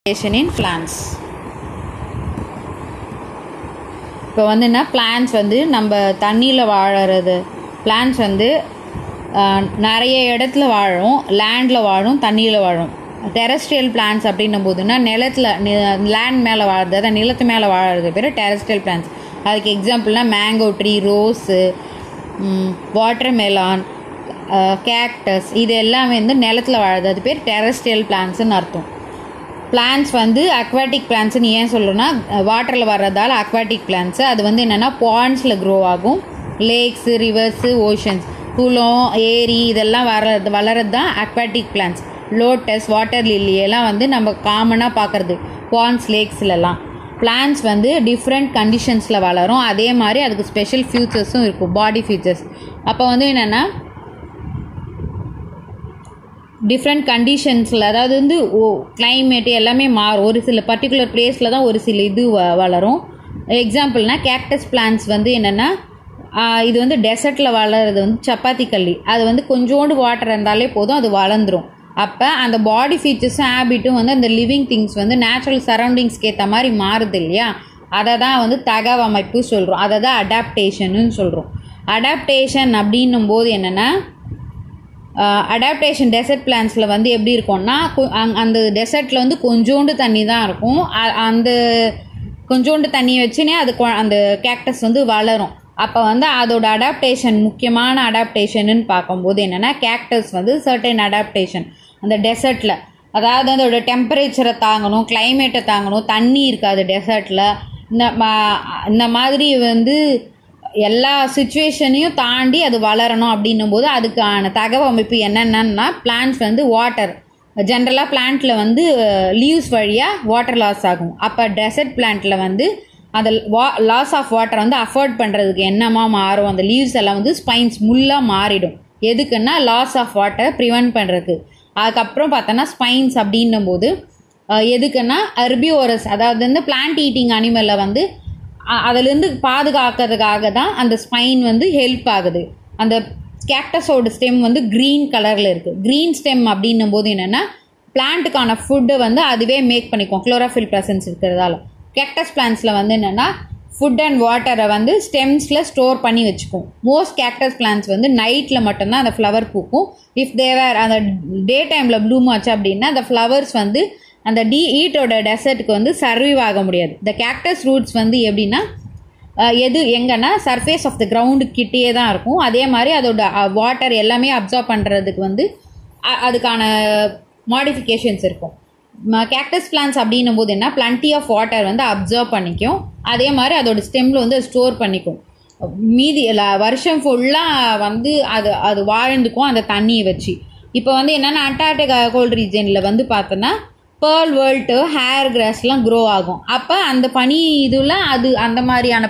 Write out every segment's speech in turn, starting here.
in plants இப்போ வந்து என்ன பிளான்ஸ் வந்து நம்ம தண்ணியில் வாழறது பிளான்ஸ் வந்து ஆஹ், நிறைய இடத்துல வாழும் லேண்டில் வாழும் தண்ணியில் வாழும் டெரஸ்ட்ரியல் பிளான்ஸ் அப்படின்னும் போதுன்னா நிலத்தில் லேண்ட் மேலே வாழுறது அதான் நிலத்து மேலே வாழறது பேர் டெரஸ்ட்ரியல் பிளான்ஸ் அதுக்கு எக்ஸாம்பிள்னா mango tree rose watermelon cactus இது எல்லாமே வந்து நிலத்தில் வாழுது அது பேர் டெரஸ்ட்ரியல் பிளான்ஸ்னு அர்த்தம் பிளான்ஸ் வந்து அக்வாட்டிக் பிளான்ஸ்னு ஏன் சொல்கிறோன்னா வாட்டரில் வர்றதால அக்வாட்டிக் பிளான்ஸு அது வந்து என்னென்னா பாண்ட்ஸில் க்ரோ ஆகும் லேக்ஸு ரிவர்ஸு ஓஷன்ஸ் குளம் ஏரி இதெல்லாம் வர்றது வளர்றது தான் aquatic plants lotus water lily எல்லாம் வந்து நம்ம காமனாக பார்க்குறது பாண்ட்ஸ் லேக்ஸ்லலாம் பிளான்ஸ் வந்து டிஃப்ரெண்ட் கண்டிஷன்ஸில் வளரும் அதே மாதிரி அதுக்கு ஸ்பெஷல் ஃபியூச்சர்ஸும் இருக்கும் பாடி ஃபீச்சர்ஸ் அப்போ வந்து என்னென்னா டிஃப்ரெண்ட் கண்டிஷன்ஸில் அதாவது வந்து ஓ climate எல்லாமே மாறும் ஒரு சில பர்டிகுலர் பிளேஸில் தான் ஒரு சில இது வ வளரும் எக்ஸாம்பிள்னா கேக்டஸ் பிளான்ஸ் வந்து என்னென்னா இது வந்து டெசர்ட்டில் வளர்றது வந்து சப்பாத்தி கள்ளி அது வந்து கொஞ்சோண்டு வாட்டர் இருந்தாலே போதும் அது வளர்ந்துரும் அப்போ அந்த பாடி ஃபீச்சர்ஸும் ஹேபிட்டும் வந்து அந்த லிவிங் திங்ஸ் வந்து நேச்சுரல் சரௌண்டிங்ஸ்க்கு ஏற்ற மாதிரி மாறுது இல்லையா அதை தான் வந்து தகவமைப்பு சொல்கிறோம் அதை தான் அடாப்டேஷன்னு சொல்கிறோம் அடாப்டேஷன் அப்படின்னும் போது என்னென்னா அடாப்டேஷன் டெசர்ட் பிளான்ஸில் வந்து எப்படி இருக்கும்னா கு- அங்- அந்த டெசர்ட்டில் வந்து கொஞ்சோண்டு தண்ணி தான் இருக்கும் அ- அந்த கொஞ்சோண்டு தண்ணி வச்சுனே அது கொ- அந்த கேக்டஸ் வந்து வளரும் அப்போ வந்து அதோட அடாப்டேஷன் முக்கியமான அடாப்டேஷன்னு பார்க்கும்போது என்னென்னா கேக்டஸ் வந்து சர்டன் அடாப்டேஷன் அந்த டெசர்ட்டில் அதாவது அதோட டெம்பரேச்சரை தாங்கணும் கிளைமேட்டை தாங்கணும் தண்ணி இருக்காது டெசர்ட்டில் இந்த மா- இந்த மாதிரி வந்து எல்லா சுச்சுவேஷனையும் தாண்டி அது வளரணும் அப்படின்னும் போது அதுக்கான தகவமைப்பு என்னென்னா பிளான்ட்ஸ் வந்து வாட்டர் ஜென்ரலாக பிளான்ட்டில் வந்து லீவ்ஸ் வழியாக வாட்டர் லாஸ் ஆகும் அப்போ டெசர்ட் பிளான்ட்டில் வந்து அந்த வா லாஸ் ஆஃப் வாட்டர் வந்து அஃபோர்ட் பண்ணுறதுக்கு என்னமா மாறும் அந்த லீவ்ஸ் எல்லாம் வந்து ஸ்பைன்ஸ் முள்ளாக மாறிடும் எதுக்குன்னா லாஸ் ஆஃப் வாட்டர் ப்ரிவென்ட் பண்ணுறதுக்கு அதுக்கப்புறம் பார்த்தோன்னா ஸ்பைன்ஸ் அப்படின்னும் போது அஹ், எதுக்குன்னா அர்பியோரஸ் அதாவது வந்து பிளான்ட் ஈட்டிங் அனிமலில் வந்து அ- அதுலேருந்து பாதுகாக்கிறதுக்காக தான் அந்த ஸ்பைன் வந்து ஹெல்ப் ஆகுது அந்த கேக்டஸோட ஸ்டெம் வந்து க்ரீன் கலரில் இருக்குது க்ரீன் ஸ்டெம் அப்படின்னும் போது என்னென்னா பிளான்ட்டுக்கான ஃபுட்டை வந்து அதுவே மேக் பண்ணிக்கும் குளோரோஃபில் ப்ரெசன்ஸ் இருக்கிறதால கேக்டஸ் பிளான்ஸில் வந்து என்னென்னா ஃபுட் அண்ட் வாட்டரை வந்து ஸ்டெம்ஸில் ஸ்டோர் பண்ணி வச்சுக்கும் மோஸ்ட் கேக்டஸ் பிளான்ஸ் வந்து நைட்டில் மட்டும்தான் அந்த ஃப்ளவர் பூக்கும் இஃப் தேவர் அந்த டே டைமில் ப்ளூம் ஆச்சு அப்படின்னா அந்த ஃப்ளவர்ஸ் வந்து அந்த டி ஈட்டோட டெசர்ட்டுக்கு வந்து சர்வைவ் ஆக முடியாது இந்த கேக்டஸ் ரூட்ஸ் வந்து எப்படின்னா அஹ், எது எங்கன்னா சர்ஃபேஸ் ஆஃப் த கிரவுண்டு கிட்டேயே தான் இருக்கும் அதே மாதிரி அதோட வாட்டர் எல்லாமே அப்சார்ப் பண்ணுறதுக்கு வந்து அ- அதுக்கான மாடிஃபிகேஷன்ஸ் இருக்கும் கேக்டஸ் பிளான்ஸ் அப்படின்னும் போது என்ன பிளண்டி ஆஃப் வாட்டர் வந்து அப்சர்வ் பண்ணிக்கும் அதே மாதிரி அதோட ஸ்டெம்மில் வந்து ஸ்டோர் பண்ணிக்கும் மீதி ல- வருஷம் ஃபுல்லாக வந்து அது அது வாழ்ந்துக்கும் அந்த தண்ணியை வச்சு இப்போ வந்து என்னென்னா அண்டார்டிகா கோல்ட் ரீஜனில் வந்து பார்த்தோன்னா பேர்ல் வேர்ல்ட்டு ஹேர் கிராஸ்லாம் க்ரோ ஆகும் அப்போ அந்த பனி இதில் அது அந்த மாதிரியான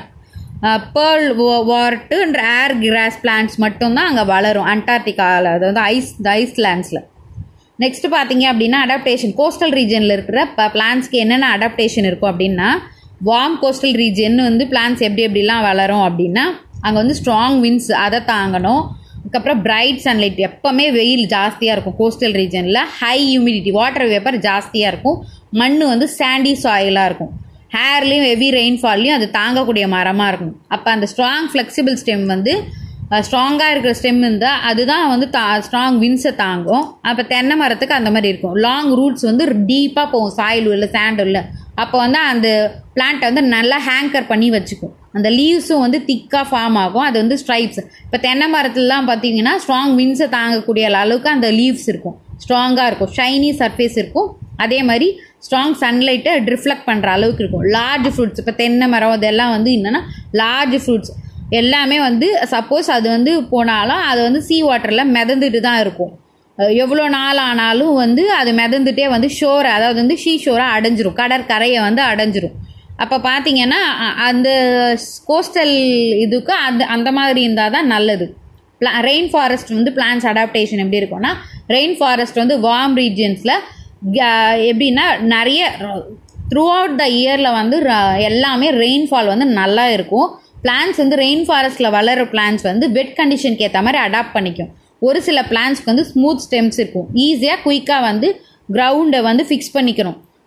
பேர்ல் வார்ட்டுன்ற ஏர் கிராஸ் பிளான்ட்ஸ் மட்டும்தான் அங்கே வளரும் அண்டார்டிகாவில் அது வந்து ஐஸ் ஐஸ்லேண்ட்ஸில் நெக்ஸ்ட் பார்த்தீங்க அப்படின்னா அடாப்டேஷன் கோஸ்டல் ரீஜனில் இருக்கிற பிளான்ஸ்க்கு என்னென்ன அடாப்டேஷன் இருக்கும் அப்படின்னா வார்ம் கோஸ்டல் ரீஜன் வந்து பிளான்ஸ் எப்படி எப்படிலாம் வளரும் அப்படின்னா அங்கே வந்து ஸ்ட்ராங் வின்ஸ் அதை தாங்கணும் அதுக்கப்புறம் பிரைட் சன்லைட் எப்போவுமே வெயில் ஜாஸ்தியாக இருக்கும் கோஸ்டல் ரீஜனில் ஹை ஹியூமிடிட்டி வாட்டர் வேப்பர் ஜாஸ்தியாக இருக்கும் மண் வந்து சாண்டி சாயிலாக இருக்கும் ஹேர்லேயும் ஹெவி ரெயின்ஃபால்லையும் அது தாங்கக்கூடிய மரமாக இருக்கும் அப்போ அந்த ஸ்ட்ராங் ஃப்ளெக்சிபிள் ஸ்டெம் வந்து ஸ்ட்ராங்காக இருக்கிற ஸ்டெம் இருந்தால் அதுதான் வந்து தா ஸ்ட்ராங் வின்ஸை தாங்கும் அப்போ தென்னை மரத்துக்கு அந்த மாதிரி இருக்கும் லாங் ரூட்ஸ் வந்து டீப்பாக போகும் சாயில் இல்லை சாண்ட் இல்லை அப்போ வந்து அந்த பிளான்ட்டை வந்து நல்லா ஹேங்கர் பண்ணி வச்சுக்கும் அந்த லீவ்ஸும் வந்து திக்காக ஃபார்ம் ஆகும் அது வந்து ஸ்ட்ரைப்ஸ் இப்போ தென்னை மரத்துலலாம் பார்த்தீங்கன்னா ஸ்ட்ராங் வின்ஸை தாங்கக்கூடிய அளவுக்கு அந்த லீவ்ஸ் இருக்கும் ஸ்ட்ராங்காக இருக்கும் ஷைனி சர்ஃபேஸ் இருக்கும் அதே மாதிரி ஸ்ட்ராங் சன்லைட்டை ரிஃப்ளெக்ட் பண்ணுற அளவுக்கு இருக்கும் லார்ஜ் ஃப்ரூட்ஸ் இப்போ தென்னை மரம் இதெல்லாம் வந்து என்னென்னா லார்ஜ் ஃப்ரூட்ஸ் எல்லாமே வந்து சப்போஸ் அது வந்து போனாலும் அது வந்து சீ வாட்டரில் மிதந்துட்டு தான் இருக்கும் அஹ் எவ்வளோ நாள் ஆனாலும் வந்து அது மிதந்துட்டே வந்து ஷோரை அதாவது வந்து ஷீ ஷோராக அடைஞ்சிரும் கடற்கரையை வந்து அடைஞ்சிரும் அப்போ பார்த்தீங்கன்னா அ- அந்த கோஸ்டல் இதுக்கு அந்த அந்த மாதிரி இருந்தால் தான் நல்லது பிளா ரெயின் ஃபாரஸ்ட் வந்து பிளான்ஸ் அடாப்டேஷன் எப்படி இருக்கும்னா ரெயின் ஃபாரஸ்ட் வந்து வார்ம் ரீஜியன்ஸில் எப்படின்னா நிறைய த்ரூ அவுட் த இயரில் வந்து ர- எல்லாமே ரெயின்ஃபால் வந்து நல்லா இருக்கும் பிளான்ஸ் வந்து ரெயின் ஃபாரஸ்ட்டில் வளர பிளான்ஸ் வந்து வெட் கண்டிஷனுக்கு ஏற்ற மாதிரி அடாப்ட் பண்ணிக்கும் ஒரு சில பிளான்ஸ்க்கு வந்து ஸ்மூத் ஸ்டெம்ஸ் இருக்கும் ஈஸியாக குயிக்காக வந்து கிரவுண்டை வந்து ஃபிக்ஸ் பண்ணிக்கணும்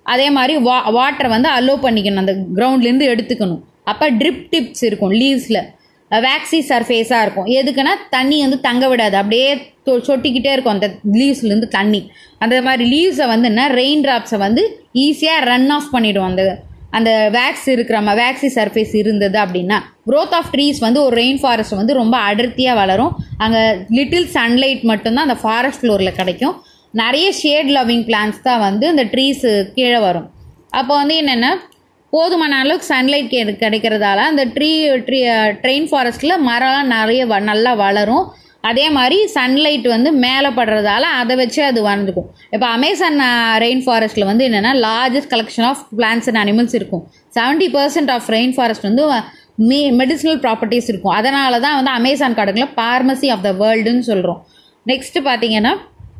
அதே மாதிரி வா வாட்டரை வந்து அலோவ் பண்ணிக்கணும் அந்த கிரவுண்ட்லேருந்து எடுத்துக்கணும் அப்போ ட்ரிப் டிப்ஸ் இருக்கும் லீவ்ஸில் வேக்சி சர்ஃபேஸாக இருக்கும் எதுக்குன்னா தண்ணி வந்து தங்க விடாது அப்படியே தொ- சொட்டிக்கிட்டே இருக்கும் அந்த லீவ்ஸ்லேருந்து தண்ணி அந்த மாதிரி லீவ்ஸை வந்து என்ன ரெயின் ட்ராப்ஸை வந்து ஈஸியாக ரன் ஆஃப் பண்ணிடும் அந்த அந்த வேக்ஸ் இருக்கிற மாதிரி வேக்சி சர்ஃபேஸ் இருந்தது அப்படின்னா growth ஆஃப் ட்ரீஸ் வந்து ஒரு ரெயின் ஃபாரஸ்ட் வந்து ரொம்ப அடர்த்தியாக வளரும் அங்கே லிட்டில் சன்லைட் மட்டும்தான் அந்த ஃபாரஸ்ட் ஃப்ளோரில் கிடைக்கும் நிறைய ஷேட் லவ்விங் பிளான்ஸ் தான் வந்து இந்த ட்ரீஸு கீழே வரும் அப்போ வந்து என்னென்னா போதுமான அளவுக்கு சன்லைட் கிடைக்கிறதால அந்த ட்ரீ ட்ரீ ட்ரெயின் ஃபாரஸ்ட்டில் மரம்லாம் நிறைய வ நல்லா வளரும் அதே மாதிரி சன்லைட் வந்து மேலே படுறதால அதை வச்சு அது வளர்ந்துக்கும் இப்போ அமேசான் ரெயின் ஃபாரஸ்ட்டில் வந்து என்னென்னா largest collection of plants and animals இருக்கும் seventy percent of rain forest வந்து மெ மெடிசினல் ப்ராப்பர்ட்டிஸ் இருக்கும் அதனால தான் வந்து அமேசான் காடுகளை பார்மசி ஆஃப் த வேர்ல்டுன்னு சொல்கிறோம் நெக்ஸ்ட்டு பார்த்தீங்கன்னா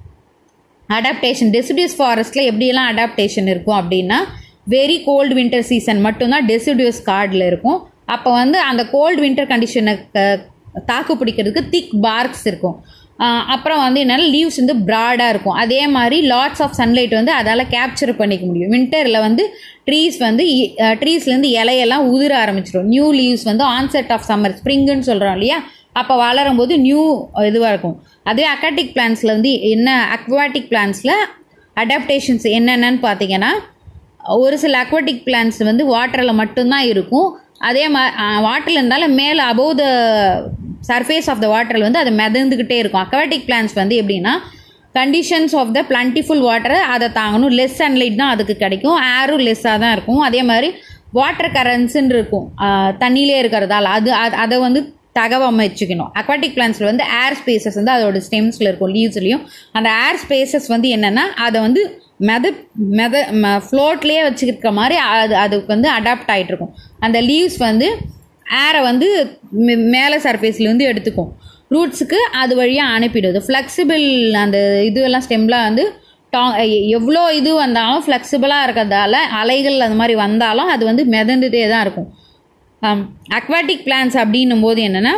அடாப்டேஷன் டெசிடியூஸ் ஃபாரஸ்ட்டில் எப்படியெல்லாம் அடாப்டேஷன் இருக்கும் அப்படின்னா வெரி கோல்டு வின்டர் சீசன் மட்டும்தான் டெசிடியூஸ் கார்டில் இருக்கும் அப்போ வந்து அந்த கோல்டு வின்டர் கண்டிஷனை தாக்கு பிடிக்கிறதுக்கு திக் பார்க்ஸ் இருக்கும் ஆஹ் அப்புறம் வந்து என்னன்னா லீவ்ஸ் வந்து ப்ராடாக இருக்கும் அதே மாதிரி லாட்ஸ் ஆஃப் சன்லைட் வந்து அதால் கேப்சர் பண்ணிக்க முடியும் வின்டரில் வந்து ட்ரீஸ் வந்து ட்ரீஸ்லேருந்து இலையெல்லாம் உதிர ஆரம்பிச்சிடும் நியூ லீவ்ஸ் வந்து ஆன்செட் ஆஃப் சம்மர் ஸ்ப்ரிங்குன்னு சொல்கிறோம் இல்லையா அப்போ வளரும் போது நியூ இதுவாக இருக்கும் அதே அக்வாட்டிக் பிளான்ஸில் வந்து என்ன அக்வாட்டிக் பிளான்ஸில் அடாப்டேஷன்ஸ் என்னென்னன்னு பார்த்தீங்கன்னா ஒரு சில அக்வாட்டிக் பிளான்ஸ் வந்து வாட்டரில் மட்டும்தான் இருக்கும் அதே மா வாட்டரில் இருந்தாலும் மேலே above the surface of the வாட்டரில் வந்து அது மிதந்துக்கிட்டே இருக்கும் அக்வாட்டிக் பிளான்ஸ் வந்து எப்படின்னா கண்டிஷன்ஸ் ஆஃப் த பிளண்டிஃபுல் வாட்டரை அதை தாங்கணும் லெஸ் சன்லைட் தான் அதுக்கு கிடைக்கும் ஏரும் லெஸ்ஸாக தான் இருக்கும் அதே மாதிரி வாட்டர் கரன்ஸ்ன்னு இருக்கும் ஆஹ் தண்ணியிலே இருக்கிறதால அது அது- அதை வந்து தகவமைச்சுக்கணும் அக்வாட்டிக் பிளான்ஸில் வந்து ஏர் ஸ்பேசஸ் வந்து அதோட ஸ்டெம்ஸில் இருக்கும் லீவ்ஸ்லையும் அந்த ஏர் ஸ்பேசஸ் வந்து என்னென்னா அதை வந்து மெத மெத ஃப்ளோட்லேயே வச்சுருக்க மாதிரி அது அதுக்கு வந்து அடாப்ட் ஆகிட்டு இருக்கும் அந்த லீவ்ஸ் வந்து ஏரை வந்து மே- மேலே சர்ஃபேஸ்லேருந்து எடுத்துக்கும் ரூட்ஸுக்கு அது வழியாக அனுப்பிடுது ஃப்ளெக்சிபிள் அந்த இதுவெல்லாம் ஸ்டெம்லாம் வந்து டா எவ்வளோ இது வந்தாலும் ஃப்ளெக்சிபிளாக இருக்கிறதால அலைகள் அது மாதிரி வந்தாலும் அது வந்து மிதந்துட்டே தான் இருக்கும் அக்வாட்டிக் பிளான்ஸ் அப்படின்னும் போது என்னென்னா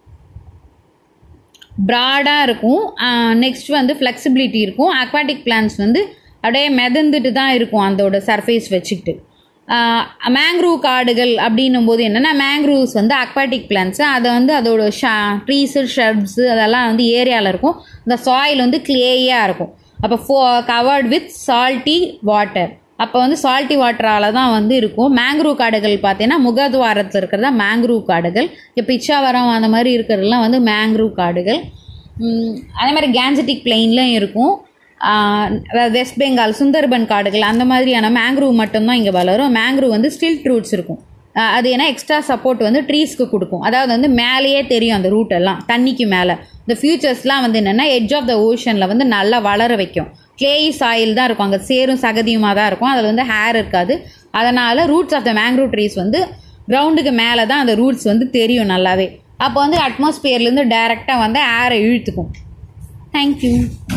ப்ராடாக இருக்கும் நெக்ஸ்ட் வந்து ஃப்ளெக்சிபிலிட்டி இருக்கும் அக்வாட்டிக் பிளான்ஸ் வந்து அப்படியே மிதந்துட்டு தான் இருக்கும் அதோட சர்ஃபேஸ் வச்சுக்கிட்டு மேங்க்ரூவ் காடுகள் அப்படின்னும் போது என்னென்னா மேங்க்ரூவ்ஸ் வந்து அக்வாட்டிக் பிளான்ஸு அதை வந்து அதோட ஷா ட்ரீஸு ஷர்ப்ஸு அதெல்லாம் வந்து ஏரியாவில் இருக்கும் இந்த சாயில் வந்து கிளேயாக இருக்கும் அப்போ ஃபோ கவர்ட் வித் சால்ட்டி வாட்டர் அப்போ வந்து சால்ட்டி வாட்டரால் தான் வந்து இருக்கும் மேங்க்ரூவ் காடுகள் பார்த்தீங்கன்னா முகத்வாரத்தில் இருக்கிறதா மேங்க்ரூவ் காடுகள் இப்போ பிச்சாவரம் அந்த மாதிரி இருக்கிறதெல்லாம் வந்து மேங்க்ரூவ் காடுகள் உம், அதே மாதிரி கேன்சட்டிக் பிளெயின்லையும் இருக்கும் ஆஹ் வெஸ்ட் பெங்கால் சுந்தர்பன் காடுகள் அந்த மாதிரியான மேங்க்ரூவ் மட்டும்தான் இங்கே வளரும் மேங்க்ரூவ் வந்து ஸ்டில் ரூட்ஸ் இருக்கும் ஆஹ் அது ஏன்னா எக்ஸ்ட்ரா சப்போர்ட் வந்து ட்ரீஸ்க்கு கொடுக்கும் அதாவது வந்து மேலேயே தெரியும் அந்த ரூட் எல்லாம் தண்ணிக்கு மேலே இந்த ஃபியூச்சர்ஸ்லாம் வந்து என்னென்னா எட்ஜ் ஆஃப் த ஓஷனில் வந்து நல்லா வளர வைக்கும் கிளேயி சாயில் தான் இருக்கும் அங்கே சேரும் சகதியுமாக தான் இருக்கும் அதில் வந்து ஹேர் இருக்காது அதனால் roots of the mangrove trees வந்து கிரவுண்டுக்கு மேலே தான் அந்த ரூட்ஸ் வந்து தெரியும் நல்லாவே அப்போ வந்து அட்மாஸ்பியர்லேருந்து டைரெக்டாக வந்து ஏரை இழுத்துக்கும் தேங்க்யூ